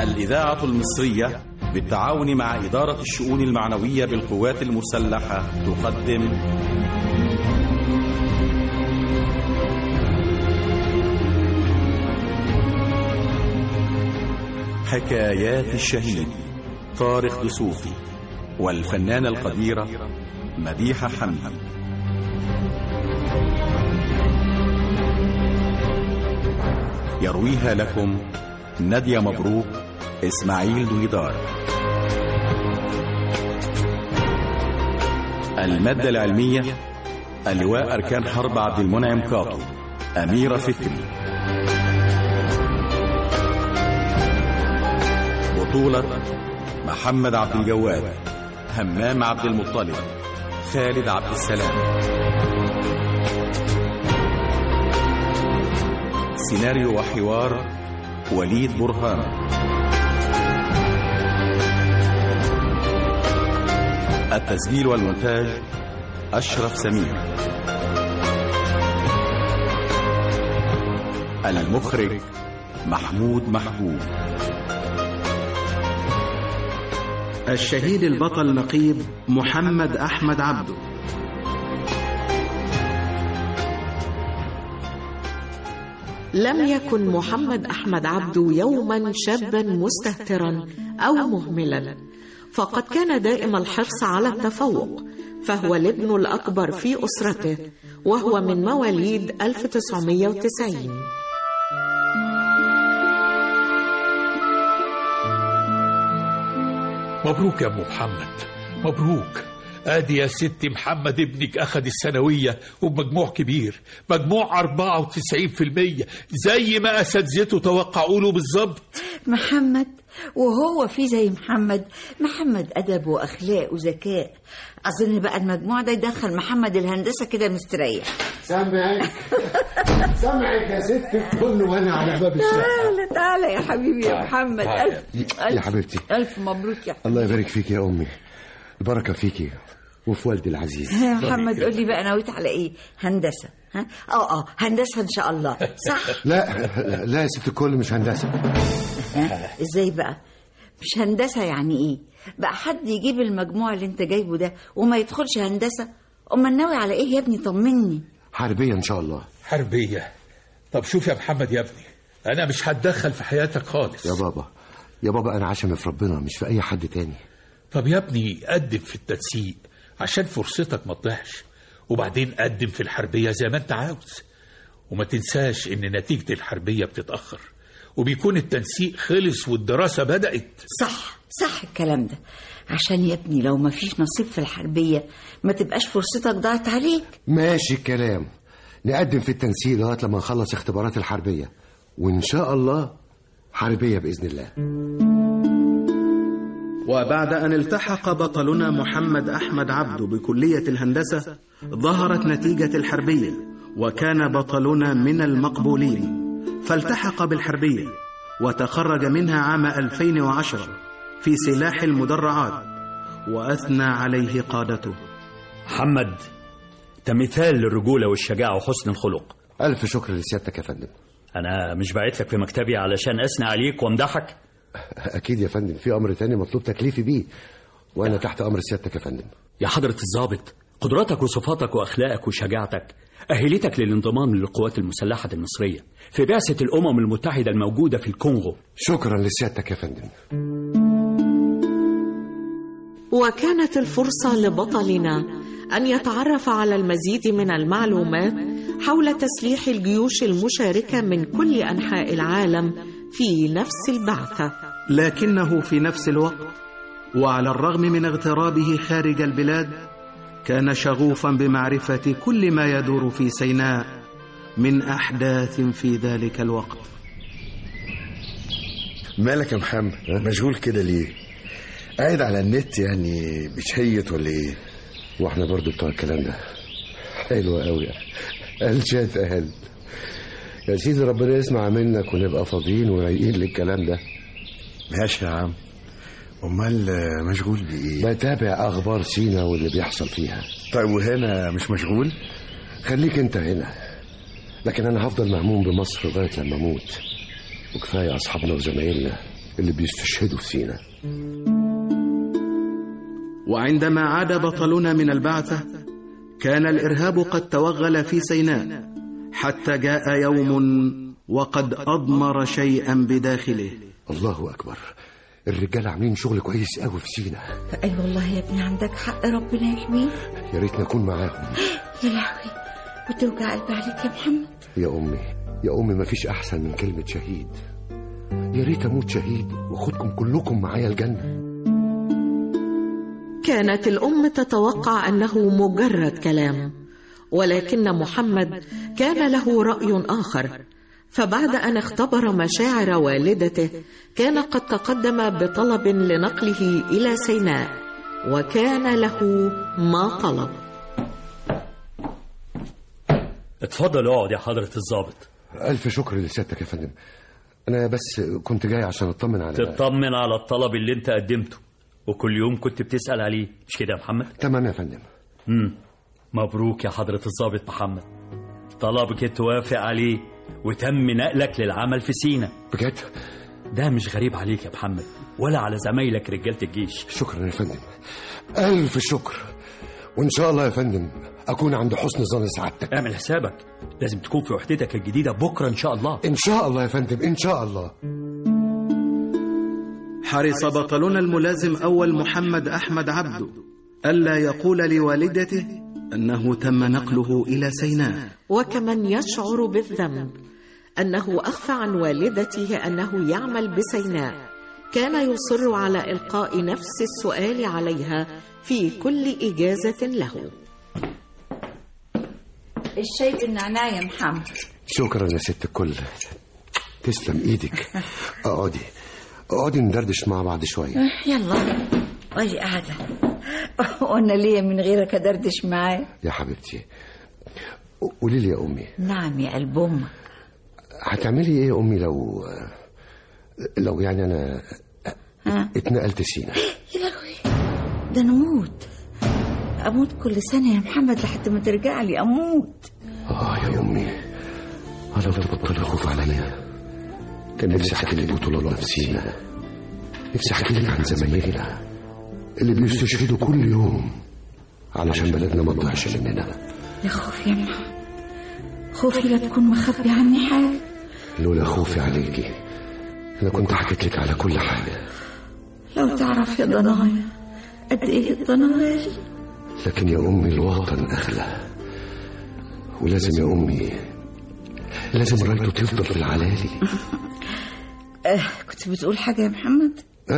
الإذاعة المصرية بالتعاون مع إدارة الشؤون المعنوية بالقوات المسلحة تقدم حكايات الشهيد طارق دسوقي والفنانة القديرة مديحة حمدي يرويها لكم نادية مبروك إسماعيل دويدار المادة العلمية اللواء أركان حرب عبد المنعم كاطو أميرة فكري بطولة محمد عبد الجواد همام عبد المطلب خالد عبد السلام سيناريو وحوار وليد برهان التسجيل والمونتاج أشرف سمير المخرج محمود محبوب الشهيد البطل نقيب محمد أحمد عبده لم يكن محمد أحمد عبده يوما شابا مستهترا أو مهملا فقد كان دائم الحرص على التفوق فهو الابن الأكبر في أسرته وهو من مواليد 1990 مبروك يا ابو محمد مبروك ادي يا ستي محمد ابنك اخذ الثانويه وبمجموع كبير مجموع 94% زي ما اساتذته توقعوا له بالظبط محمد وهو في زي محمد محمد أدب وأخلاق وذكاء أظن بقى المجموع ده يدخل محمد الهندسة كده مستريح سامعك سامعك يا ست الكل وانا على باب الشقه تعالى تعالى يا حبيبي يا محمد ألف يا حبيبتي ألف مبروك يا الله يبارك فيك يا امي البركه فيكي وفي والدي العزيز يا محمد قول لي بقى نويت على ايه هندسه ها اه اه هندسه ان شاء الله صح لا لا يا ست الكل مش هندسه ها ازاي بقى مش هندسه يعني ايه بقى حد يجيب المجموع اللي انت جايبه ده وما يدخلش هندسه امال ناوي على ايه يا ابني طمني حربيه ان شاء الله حربيه طب شوف يا محمد يا ابني انا مش هتدخل في حياتك خالص يا بابا يا بابا انا عاشم في ربنا مش في اي حد تاني طب يا ابني قدم في التنسيق عشان فرصتك ما تضيعش وبعدين قدم في الحربية زي ما انت عاوز وما تنساش ان نتيجة الحربية بتتأخر وبيكون التنسيق خلص والدراسة بدأت صح صح الكلام ده عشان يا ابني لو ما فيش نصيب في الحربيه ما تبقاش فرصتك ضاعت عليك ماشي الكلام نقدم في التنسيق لغايه لما نخلص اختبارات الحربيه وان شاء الله حربيه باذن الله وبعد أن التحق بطلنا محمد أحمد عبده بكلية الهندسة ظهرت نتيجة الحربية وكان بطلنا من المقبولين فالتحق بالحربية وتخرج منها عام 2010 في سلاح المدرعات وأثنى عليه قادته محمد انت مثال للرجولة والشجاعة وحسن الخلق الف شكر لسيادتك يا فندم أنا مش بعت لك في مكتبي علشان أثنى عليك وامدحك اكيد يا فندم في امر تاني مطلوب تكليفي بيه وانا تحت امر سيادتك يا فندم يا حضرة الضابط قدراتك وصفاتك وأخلاقك وشجاعتك أهلتك للانضمام للقوات المسلحة المصرية في بعثة الأمم المتحدة الموجودة في الكونغو شكرا لسيادتك يا فندم وكانت الفرصة لبطلنا أن يتعرف على المزيد من المعلومات حول تسليح الجيوش المشاركة من كل أنحاء العالم في نفس البعثة لكنه في نفس الوقت وعلى الرغم من اغترابه خارج البلاد كان شغوفا بمعرفة كل ما يدور في سيناء من أحداث في ذلك الوقت مالك يا محمد مشغول كده ليه قاعد على النت يعني بتشيط ولا ايه واحنا برضو بتوع الكلام ده حلو قوي قال شات اهل يا سيدي ربنا يسمع منك ونبقى فاضيين ورايقين للكلام ده ماشي يا عم امال مشغول بايه بتابع اخبار سينا واللي بيحصل فيها طيب وهنا مش مشغول خليك انت هنا لكن انا هفضل مهموم بمصر لغايه لما اموت وكفايه اصحابنا وزمايلنا اللي بيستشهدوا في سينا وعندما عاد بطلنا من البعثة كان الإرهاب قد توغل في سيناء حتى جاء يوم وقد أضمر شيئا بداخله الله أكبر الرجال عاملين شغل كويس قوي في سينا اي والله يا ابني عندك حق ربنا يحميك يا ريت نكون معاهم يا لهوي وتوجع قلبي عليك يا محمد يا أمي يا أمي مفيش أحسن من كلمة شهيد يا ريت أموت شهيد وأخدكم كلكم معايا الجنة كانت الأم تتوقع أنه مجرد كلام ولكن محمد كان له رأي آخر فبعد أن اختبر مشاعر والدته كان قد تقدم بطلب لنقله إلى سيناء وكان له ما طلب اتفضل اقعد يا حضرة الضابط ألف شكر لسيادتك يا فندم أنا بس كنت جاي عشان أطمن على تطمن على الطلب اللي انت قدمته وكل يوم كنت بتسأل عليه مش كده يا محمد تمام يا فندم امم مبروك يا حضرة الضابط محمد طلبك توافق عليه وتم نقلك للعمل في سينا بجد ده مش غريب عليك يا محمد ولا على زمايلك رجالة الجيش شكرا يا فندم ألف شكر وإن شاء الله يا فندم أكون عند حسن ظن سعادتك اعمل حسابك لازم تكون في وحدتك الجديدة بكرة إن شاء الله إن شاء الله يا فندم إن شاء الله حرص بطلنا الملازم أول محمد أحمد عبده ألا يقول لوالدته أنه تم نقله إلى سيناء وكمن يشعر بالذنب أنه أخفى عن والدته أنه يعمل بسيناء كان يصر على إلقاء نفس السؤال عليها في كل إجازة له الشاي بالنعناع يا محمد شكرا يا ست الكل تسلم إيدك اقعدي اقعدي ندردش مع بعض شوية يلا واجي قاعدة وانا ليا من غيرك ادردش معاه يا حبيبتي قولي لي يا أمي نعم يا قلب امك هتعملي إيه يا أمي لو لو يعني أنا ها اتنقلت سينا يا لهوي ده نموت اموت كل سنة يا محمد لحد ما ترجع لي اموت آه يا أمي أنا لو تبطل الخوف عليا كان نفسي أحكي لك بطولات في سينا نفسي أحكي لك عن زمايلنا اللي بيستشهدوا كل يوم علشان بلدنا ما تضيعش مننا يا خوفي يا محمد خوفي لا تكون مخبي عني حاجة لولا خوفي عليكي أنا كنت حكيت لك على كل حاجة لو تعرف يا ضنايا قد ايه الضنايا لكن يا أمي الوطن أغلى ولازم يا أمي لازم رايته تفضل في العلالي آه كنت بتقول حاجة يا محمد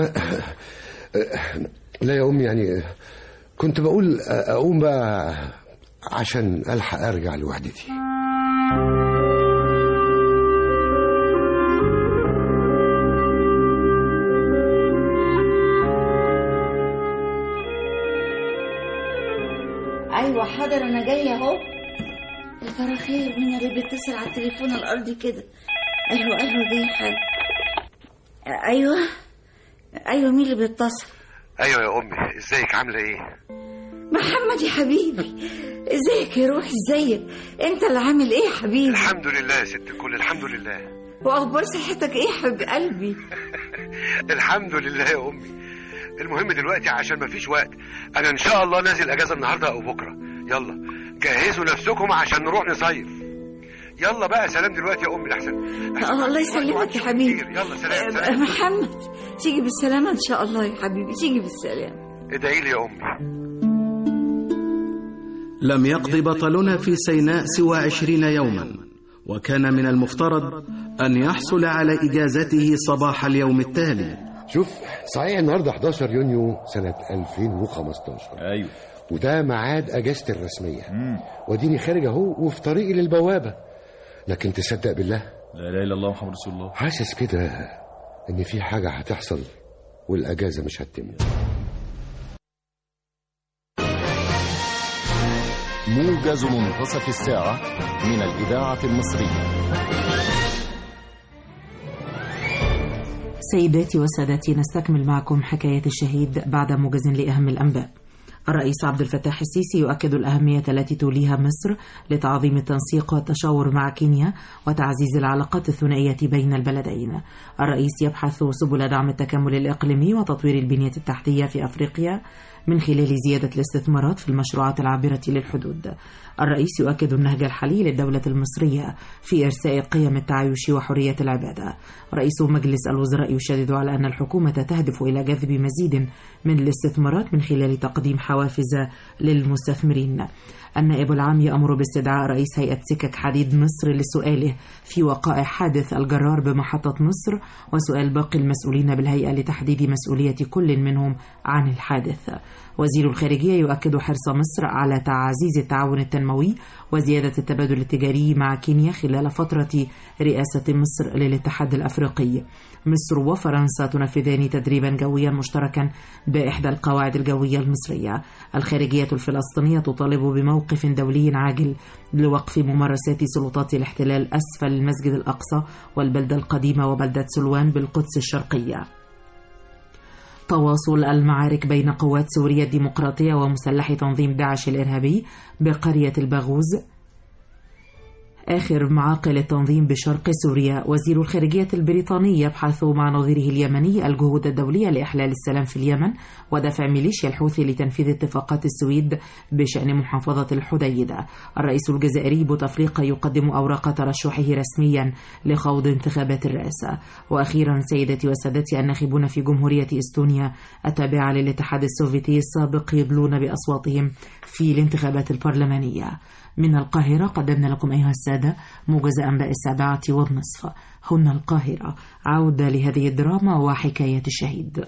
لا يا أمي يعني كنت بقول أقوم بقى عشان ألحق أرجع لوحدتي ايوه حاضر انا جايه اهو يا ترى خير مين اللي بيتصل على التليفون الارضي كده ايوه ايوه جاي حاجه ايوه ايوه مين اللي بيتصل أيوة يا أمي إزيك عاملة إيه؟ محمد يا حبيبي ازيك يا روحي ازيك انت اللي عامل ايه يا حبيبي الحمد لله يا ست الكل الحمد لله واخبار صحتك ايه يا حبيب قلبي الحمد لله يا أمي المهم دلوقتي عشان مفيش وقت أنا إن شاء الله نازل أجازة النهاردة أو بكرة يلا جهزوا نفسكم عشان نروح نصيف يلا بقى سلام دلوقتي يا أمي لحسن آه، الله يسلمك يا حبيبي يلا سلام آه، سلام محمد تيجي بالسلامة إن شاء الله يا حبيبي تيجي بالسلامة ادعي لي يا أمي لم يقض بطلنا في سيناء سوى عشرين يوما وكان من المفترض أن يحصل على إجازته صباح اليوم التالي شوف صحيح النهارده 11 يونيو سنة 2015 ايوه وده ميعاد اجازتي الرسمية واديني خارج اهو وفي طريقي للبوابة لكن تصدق بالله لا اله الا الله محمد رسول الله حاسس كده ان في حاجة هتحصل والاجازة مش هتتم موجز منتصف الساعة من الإذاعة المصرية سيداتي وسادتي نستكمل معكم حكاية الشهيد بعد موجز لأهم الأنباء الرئيس عبد الفتاح السيسي يؤكد الأهمية التي توليها مصر لتعظيم التنسيق والتشاور مع كينيا وتعزيز العلاقات الثنائية بين البلدين الرئيس يبحث سبل دعم التكامل الإقليمي وتطوير البنية التحتية في أفريقيا من خلال زيادة الاستثمارات في المشروعات العابرة للحدود الرئيس يؤكد النهج الحالي للدولة المصرية في إرساء قيم التعايش وحرية العبادة رئيس مجلس الوزراء يشدد على أن الحكومة تهدف إلى جذب مزيد من الاستثمارات من خلال تقديم حوافز للمستثمرين النائب العام يأمر باستدعاء رئيس هيئة سكك حديد مصر لسؤاله في وقائع حادث الجرار بمحطة مصر وسؤال باقي المسؤولين بالهيئة لتحديد مسؤولية كل منهم عن الحادث وزير الخارجية يؤكد حرص مصر على تعزيز التعاون التنموي وزيادة التبادل التجاري مع كينيا خلال فترة رئاسة مصر للاتحاد الأفريقي مصر وفرنسا تنفذان تدريبا جويا مشتركا بإحدى القواعد الجوية المصرية الخارجية الفلسطينية تطالب بموقف دولي عاجل لوقف ممارسات سلطات الاحتلال أسفل المسجد الأقصى والبلدة القديمة وبلدة سلوان بالقدس الشرقية تواصل المعارك بين قوات سوريا الديمقراطية ومسلحي تنظيم داعش الإرهابي بقرية الباغوز آخر معاقل التنظيم بشرق سوريا وزير الخارجية البريطاني يبحث مع نظيره اليمني الجهود الدولية لإحلال السلام في اليمن ودفع ميليشيا الحوثي لتنفيذ اتفاقات السويد بشأن محافظة الحديدة الرئيس الجزائري بوتفليقة يقدم أوراق ترشحه رسميا لخوض انتخابات الرئاسة وأخيرا سيدتي وسادتي الناخبون في جمهورية إستونيا التابعة للاتحاد السوفيتي السابق يدلون بأصواتهم في الانتخابات البرلمانية من القاهرة قدمنا لكم أيها السادة موجز أنباء السابعة والنصف هنا القاهرة عودة لهذه الدراما وحكاية الشهيد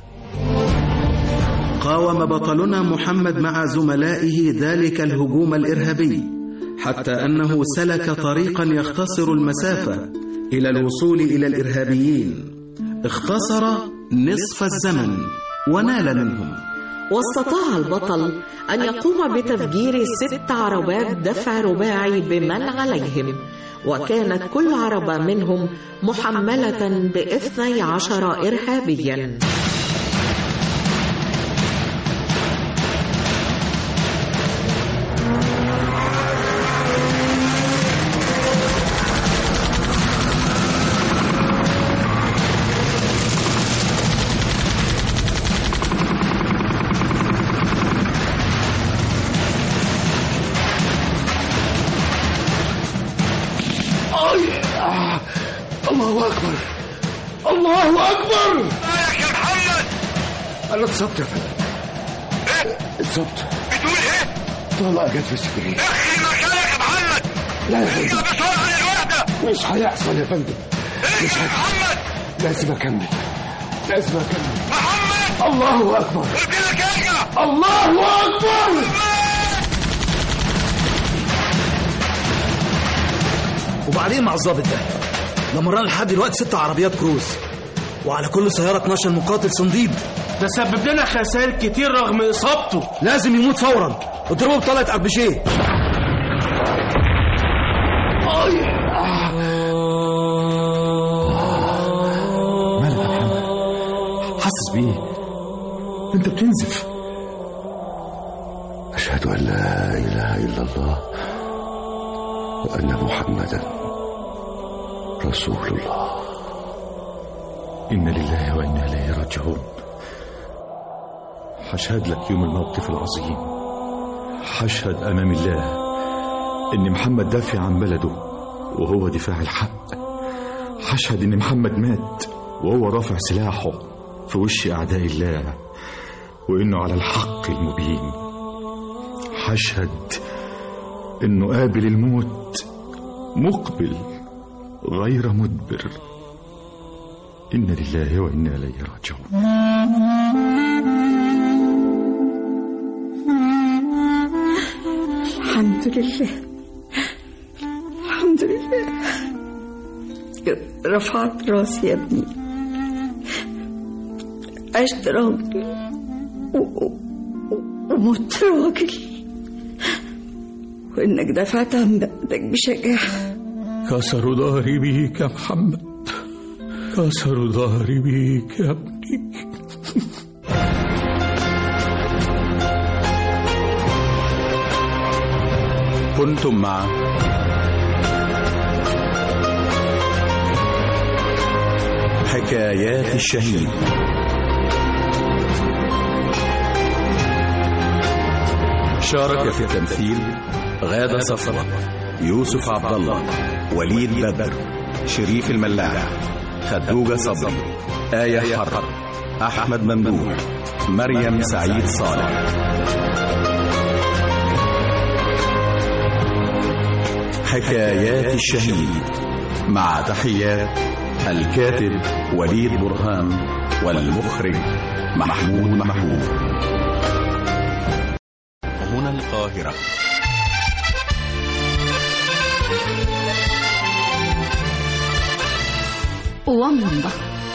قاوم بطلنا محمد مع زملائه ذلك الهجوم الإرهابي حتى أنه سلك طريقا يختصر المسافة إلى الوصول إلى الإرهابيين اختصر نصف الزمن ونال منهم واستطاع البطل أن يقوم بتفجير ست عربات دفع رباعي بمن عليهم وكانت كل عربة منهم محملة باثني عشر إرهابيا الله أكبر الله أكبر مالك يا محمد أنا اتصبت يا فندم ايه اتصبت بتقول ايه طلقة جت في صدري اخي مكانك يا محمد لا يا ارجع فندم بسرعه للوحده مش هيحصل يا فندم ارجع يا محمد لازم أكمل لازم أكمل محمد الله أكبر قلت لك ارجع الله أكبر وبعدين مع الظابط ده ده مران لحد دلوقتي ست عربيات كروز وعلى كل سيارة 12 مقاتل صنديد ده سبب لنا خسائر كتير رغم اصابته لازم يموت فورا اضربه بطلقة أربشيه مالك يا محمد حاسس بيه انت بتنزف أشهد أن لا إله إلا الله وأن محمدا رسول الله إن لله وإنا إليه راجعون هشهد لك يوم الموقف العظيم هشهد أمام الله إن محمد دافع عن بلده وهو دفاع الحق هشهد إن محمد مات وهو رافع سلاحه في وش أعداء الله وإنه على الحق المبين هشهد إنه قابل الموت مقبل غير مدبر إن لله وإنا إليه راجعون الحمد لله الحمد لله رفعت راسي يا ابني عشت راجل و- و- ومت راجل وانك دفعت عن بلدك بشجاعه كسروا ظهري بيك يا محمد كسروا ظهري بيك يا ابني كنتم مع حكايات الشهيد شارك في التمثيل غادة صفوة يوسف عبد الله وليد بدر شريف الملاح خدوجة صبري آية حرب أحمد ممدوح مريم سعيد صالح حكايات الشهيد مع تحيات الكاتب وليد برهان والمخرج محمود محمود هنا القاهرة ومضة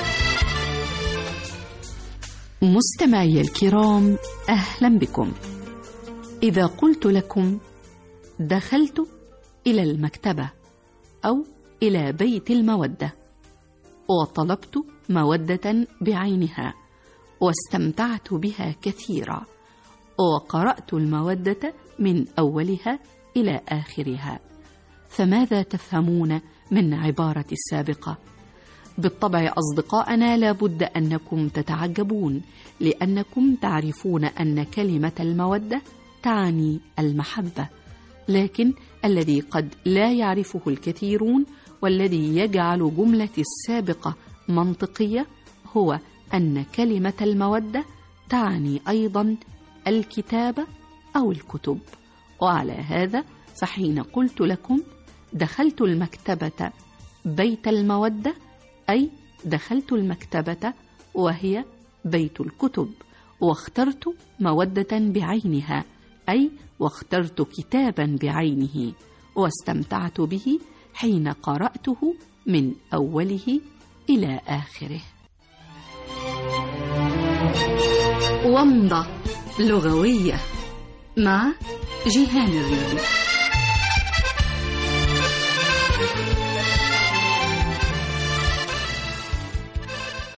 مستمعي الكرام أهلا بكم إذا قلت لكم دخلت إلى المكتبة أو إلى بيت المودة وطلبت مودة بعينها واستمتعت بها كثيرا وقرأت المودة من أولها إلى آخرها فماذا تفهمون من عبارة السابقة؟ بالطبع أصدقاءنا لابد أنكم تتعجبون لأنكم تعرفون أن كلمة المودة تعني المحبة لكن الذي قد لا يعرفه الكثيرون والذي يجعل جملة السابقة منطقية هو أن كلمة المودة تعني أيضا الكتابة أو الكتب وعلى هذا فحين قلت لكم دخلت المكتبة بيت المودة أي دخلت المكتبة وهي بيت الكتب واخترت مودة بعينها أي واخترت كتابا بعينه واستمتعت به حين قرأته من أوله إلى آخره ومضة لغوية مع جيهان الريدي